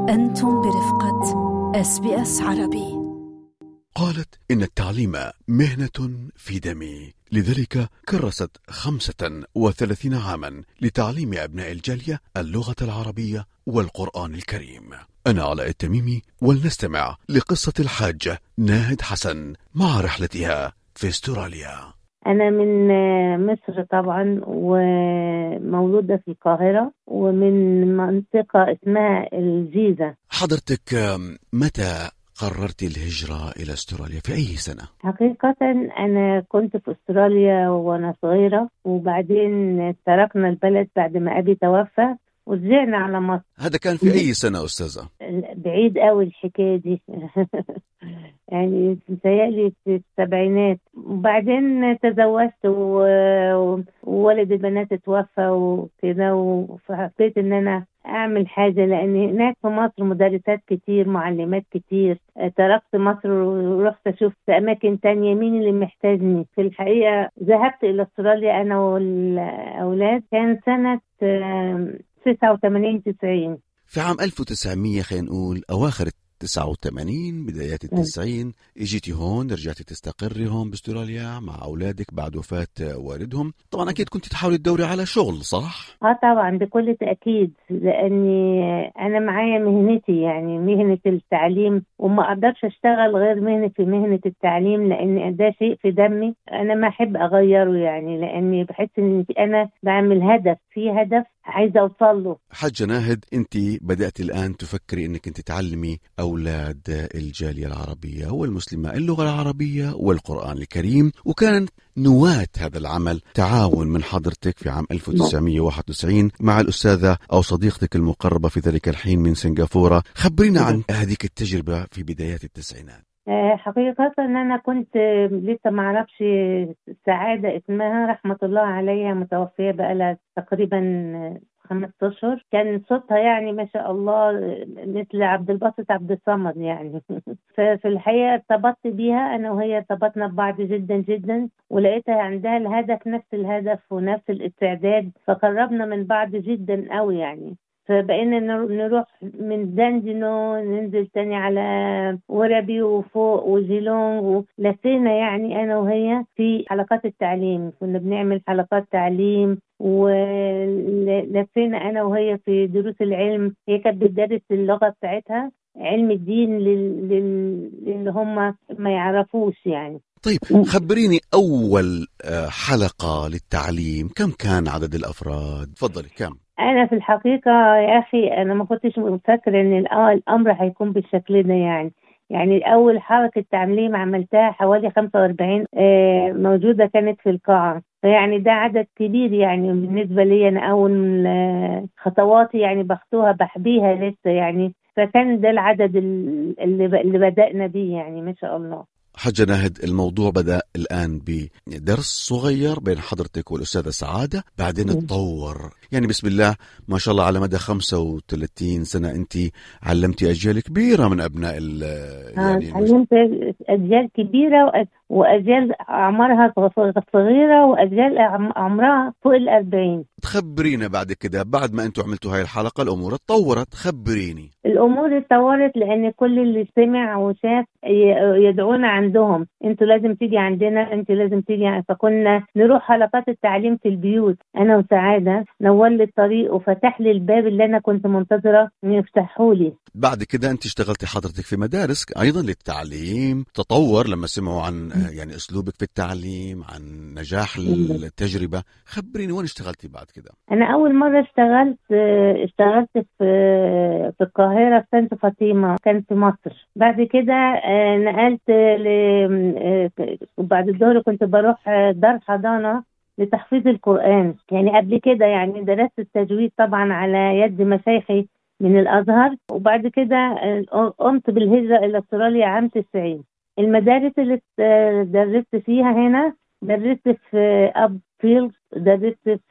أنتم برفقة اس بي اس عربي قالت إن التعليم مهنة في دمي لذلك كرست خمسة وثلاثين عاما لتعليم أبناء الجالية اللغة العربية والقرآن الكريم أنا علاء التميمي ولنستمع لقصة الحاجة ناهد حسن مع رحلتها في استراليا أنا من مصر طبعا ومولودة في القاهرة ومن منطقة اسمها الجيزة حضرتك آم، متى قررت الهجرة إلى استراليا في أي سنة؟ حقيقة أنا كنت في أستراليا وأنا صغيرة وبعدين تركنا البلد بعد ما أبي توفى ورجعنا على مصر هذا كان في أي سنة أستاذة؟ بعيد قوي الحكاية دي يعني متهيألي في السبعينات وبعدين تزوجت و- وولد البنات اتوفى وكده فحبيت ان انا اعمل حاجة لان هناك في مصر مدرسات كتير معلمات كتير تركت مصر ورحت اشوف في اماكن تانية مين اللي محتاجني في الحقيقة ذهبت الى استراليا انا والاولاد كان سنة آم، 89 90 في عام 1900 خلينا نقول أواخر ال 89 بدايات التسعين اجيتي هون رجعتي تستقري هون باستراليا مع أولادك بعد وفاة والدهم طبعا أكيد كنت تحاولي تدوري على شغل صح؟ اه طبعا بكل تأكيد لأني أنا معايا مهنتي يعني مهنة التعليم وما أقدرش أشتغل غير مهنة في مهنة التعليم لأن ده شيء في دمي أنا ما أحب أغيره يعني لأني بحس إن أنا بعمل هدف في هدف عايزة أوصل له حجة ناهد أنت بدأت الآن تفكري أنك أنت تعلمي أولاد الجالية العربية والمسلمة اللغة العربية والقرآن الكريم وكان نواة هذا العمل تعاون من حضرتك في عام 1991 مع الأستاذة أو صديقتك المقربة في ذلك الحين من سنغافورة خبرينا عن هذيك التجربة في بدايات التسعينات آه، حقيقة إن أنا كنت آه، لسه ما أعرفش سعادة اسمها رحمة الله عليها متوفية بقالها تقريبا آه، خمس أشهر كان صوتها يعني ما شاء الله آه، مثل عبد الباسط عبد الصمد يعني ففي الحقيقة ارتبطت بيها أنا وهي ارتبطنا ببعض جدا جدا ولقيتها عندها الهدف نفس الهدف ونفس الاستعداد فقربنا من بعض جدا قوي يعني فبقينا نر- نروح من داندينو ننزل تاني على وربي وفوق وجيلونج ولفينا يعني انا وهي في حلقات التعليم كنا بنعمل حلقات تعليم ولفينا انا وهي في دروس العلم هي كانت بتدرس اللغه بتاعتها علم الدين لل... لل... اللي هم ما يعرفوش يعني طيب خبريني أول آه، حلقة للتعليم كم كان عدد الأفراد تفضلي كم انا في الحقيقه يا اخي انا ما كنتش مفكره ان الأ- الامر هيكون بالشكل ده يعني يعني اول حركه تعليم عملتها حوالي 45 آه، موجوده كانت في القاعه فيعني ده عدد كبير يعني بالنسبه لي انا اول آه، خطواتي يعني بخطوها بحبيها لسه يعني فكان ده العدد ال- اللي ب- اللي بدانا بيه يعني ما شاء الله حجة ناهد الموضوع بدأ الآن بدرس صغير بين حضرتك والأستاذة سعادة بعدين مم. تطور يعني بسم الله ما شاء الله على مدى 35 سنة أنت علمتي أجيال كبيرة من أبناء ال آه، يعني علمت أجيال كبيرة وأ- وأجيال أعمارها صغ- صغيرة وأجيال أعم- عمرها فوق الأربعين تخبرينا بعد كده بعد ما أنتم عملتوا هاي الحلقة الأمور اتطورت خبريني الأمور اتطورت لأن كل اللي سمع وشاف ي- يدعونا عندهم أنتوا لازم تيجي عندنا أنتوا لازم تيجي عن- فكنا نروح حلقات التعليم في البيوت أنا وسعادة نور لي الطريق وفتح لي الباب اللي أنا كنت منتظرة إنه يفتحوا لي بعد كده أنت اشتغلتي حضرتك في مدارس أيضا للتعليم تطور لما سمعوا عن آه، يعني أسلوبك في التعليم عن نجاح التجربة خبريني وين اشتغلتي بعد كده أنا أول مرة اشتغلت آه، اشتغلت في في القاهرة في سانت فاطمة كان في مصر بعد كده آه، نقلت ل آه، بعد الظهر كنت بروح آه، دار حضانة لتحفيظ القرآن يعني قبل كده يعني درست التجويد طبعا على يد مشايخي من الأزهر وبعد كده آه، قمت بالهجرة إلى أستراليا عام 90 المدارس اللي آه، درست فيها هنا درست في أب فيلد درست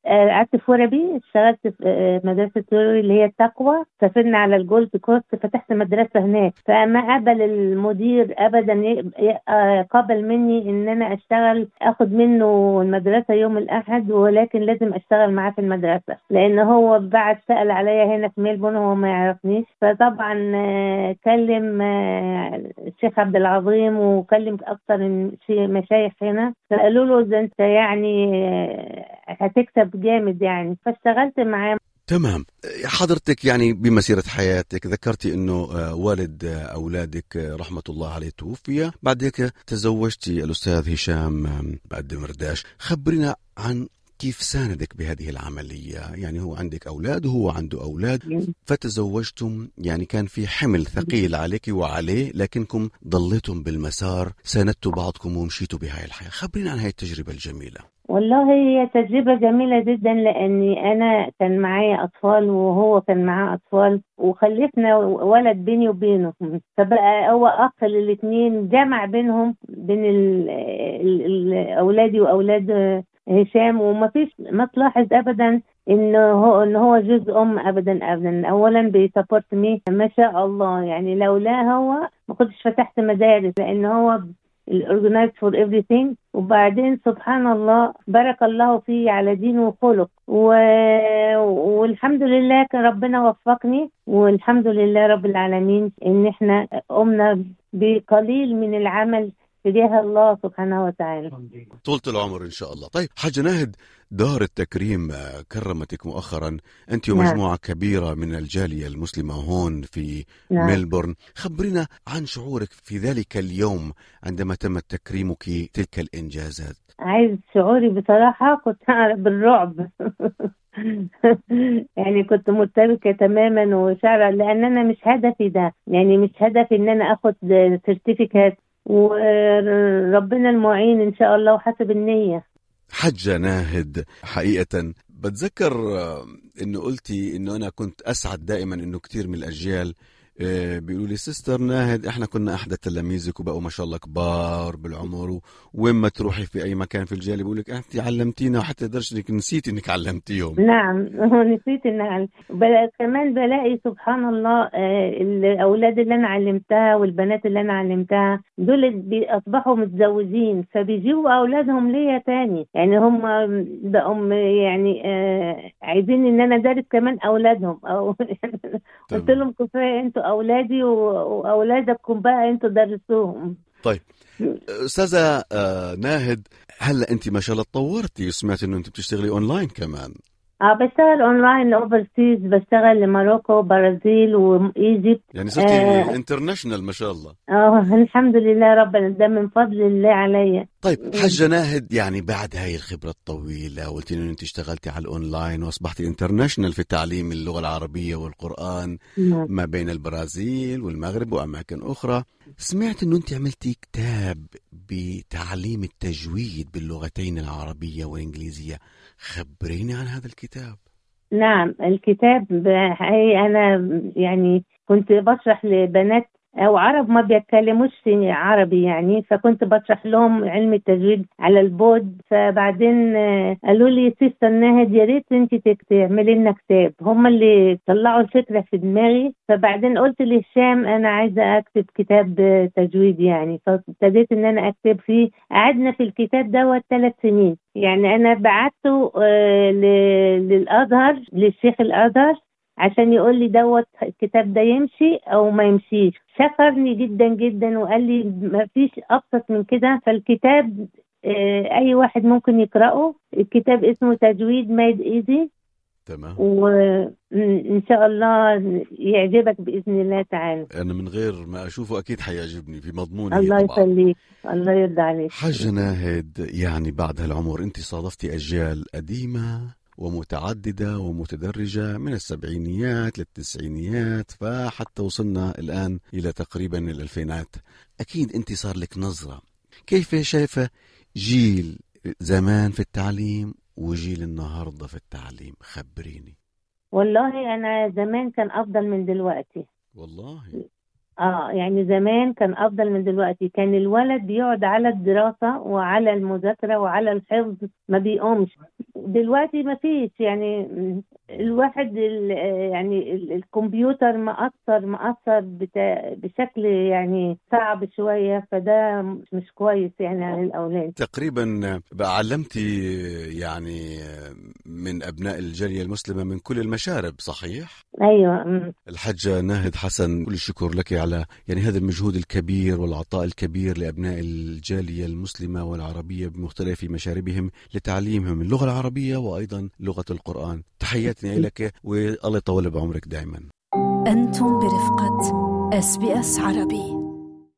آه، قعدت في وربي اشتغلت في آه، مدرسة وربي اللي هي التقوى سافرنا على الجولد كوست فتحت مدرسة هناك فما قبل المدير أبدا ي- ي- آه، قبل مني إن أنا أشتغل أخد منه المدرسة يوم الأحد ولكن لازم أشتغل معاه في المدرسة لأن هو بعد سأل عليا هنا في ميلبون وهو ما يعرفنيش فطبعا آه، كلم آه، الشيخ عبد العظيم وكلم أكتر من شي- مشايخ هنا فقالوا له ده أنت يعني آه، هتكسب جامد يعني فاشتغلت معاه تمام حضرتك يعني بمسيرة حياتك ذكرتي أنه آه، والد آه، أولادك آه، رحمة الله عليه توفي بعد هيك تزوجتي الأستاذ هشام آه، الدمرداش خبرنا عن كيف ساندك بهذه العملية يعني هو عندك أولاد وهو عنده أولاد فتزوجتم يعني كان في حمل ثقيل عليك وعليه لكنكم ضليتم بالمسار ساندتوا بعضكم ومشيتوا بهاي الحياة خبرنا عن هاي التجربة الجميلة والله هي تجربة جميلة جدا لأني أنا كان معايا أطفال وهو كان معاه أطفال وخلفنا ولد بيني وبينه فبقى هو أخ للاتنين جمع بينهم بين ال ال ال أولادي وأولاد هشام وما فيش ما تلاحظ أبدا إن هو إن هو جوز أم أبدا أبدا أولا بيسبورت مي ما شاء الله يعني لولا هو ما كنتش فتحت مدارس لأن هو الاورجنايز فور everything وبعدين سبحان الله بارك الله فيه على دين وخلق و... والحمد لله كان ربنا وفقني والحمد لله رب العالمين ان احنا قمنا بقليل من العمل تجاه الله سبحانه وتعالى طولة العمر إن شاء الله طيب حاجة ناهد دار التكريم آه، كرمتك مؤخرا أنت نعم. ومجموعة كبيرة من الجالية المسلمة هون في نعم. ميلبورن خبرنا عن شعورك في ذلك اليوم عندما تم تكريمك تلك الإنجازات عايز شعوري بصراحة كنت أعرف بالرعب يعني كنت مرتبكة تماما وشعر لأن أنا مش هدفي ده يعني مش هدفي إن أنا أخد سيرتيفيكات وربنا المعين إن شاء الله وحسب النية حجة ناهد حقيقة بتذكر آه، انه قلتي انه انا كنت اسعد دائما انه كثير من الاجيال آه، بيقولوا لي سيستر ناهد احنا كنا احدى تلاميذك وبقوا ما شاء الله كبار بالعمر و- وين ما تروحي في اي مكان في الجاليه بيقول لك انت علمتينا وحتى لدرجه انك نسيتي انك علمتيهم نعم نسيت ان بلا كمان بلاقي سبحان الله آه، الاولاد اللي انا علمتها والبنات اللي انا علمتها دول بي- اصبحوا متزوجين فبيجيبوا اولادهم ليا تاني يعني هم بقوا يعني آه، عايزين ان انا ادرس كمان اولادهم او قلت تمام. لهم كفايه انتوا اولادي و- واولادكم بقى انتوا درسوهم طيب استاذه آه، ناهد هلا انت ما شاء الله تطورتي وسمعت انه انت بتشتغلي اونلاين كمان اه بشتغل اونلاين اوفرسيز بشتغل لماروكو برازيل وايجيبت يعني صرتي آه. انترناشونال ما شاء الله اه الحمد لله ربنا ده من فضل الله عليا طيب حجة ناهد يعني بعد هاي الخبرة الطويلة قلت انه انت اشتغلتي على الاونلاين واصبحتي انترناشونال في تعليم اللغة العربية والقرآن نعم. ما بين البرازيل والمغرب واماكن اخرى سمعت انه انت عملتي كتاب بتعليم التجويد باللغتين العربية والانجليزية خبريني عن هذا الكتاب نعم الكتاب هي انا يعني كنت بشرح لبنات او عرب ما بيتكلموش عربي يعني فكنت بشرح لهم علم التجويد على البود فبعدين آه، قالوا لي سيستر ناهد يا ريت انت تك- تعملي لنا كتاب هم اللي طلعوا الفكره في دماغي فبعدين قلت لهشام انا عايزه اكتب كتاب آه، تجويد يعني فابتديت ان انا اكتب فيه قعدنا في الكتاب دوت ثلاث سنين يعني انا بعته آه، ل- للازهر للشيخ الازهر عشان يقول لي دوت الكتاب ده يمشي او ما يمشيش شكرني جدا جدا وقال لي ما فيش ابسط من كده فالكتاب آه، اي واحد ممكن يقراه الكتاب اسمه تجويد ميد ايزي تمام وان شاء الله يعجبك باذن الله تعالى انا من غير ما اشوفه اكيد حيعجبني في مضمونه الله طبعا يخليك الله يرضى عليك حاجة ناهد يعني بعد هالعمر انت صادفتي اجيال قديمة ومتعددة ومتدرجة من السبعينيات للتسعينيات فحتى وصلنا الآن إلى تقريبا الألفينات أكيد أنت صار لك نظرة كيف شايفة جيل زمان في التعليم وجيل النهاردة في التعليم خبريني والله انا زمان كان افضل من دلوقتي والله اه يعني زمان كان افضل من دلوقتي كان الولد بيقعد على الدراسة وعلى المذاكرة وعلى الحفظ ما بيقومش دلوقتي ما فيش يعني الواحد يعني الكمبيوتر مأثر مأثر بشكل يعني صعب شوية فده مش كويس يعني على الأولاد تقريبا بقى علمتي يعني من أبناء الجالية المسلمة من كل المشارب صحيح؟ أيوة الحجة ناهد حسن كل الشكر لك على يعني هذا المجهود الكبير والعطاء الكبير لأبناء الجالية المسلمة والعربية بمختلف مشاربهم لتعليمهم اللغة العربية وأيضا لغة القرآن تحياتنا لك والله يطول بعمرك دائما أنتم برفقة اس بي اس عربي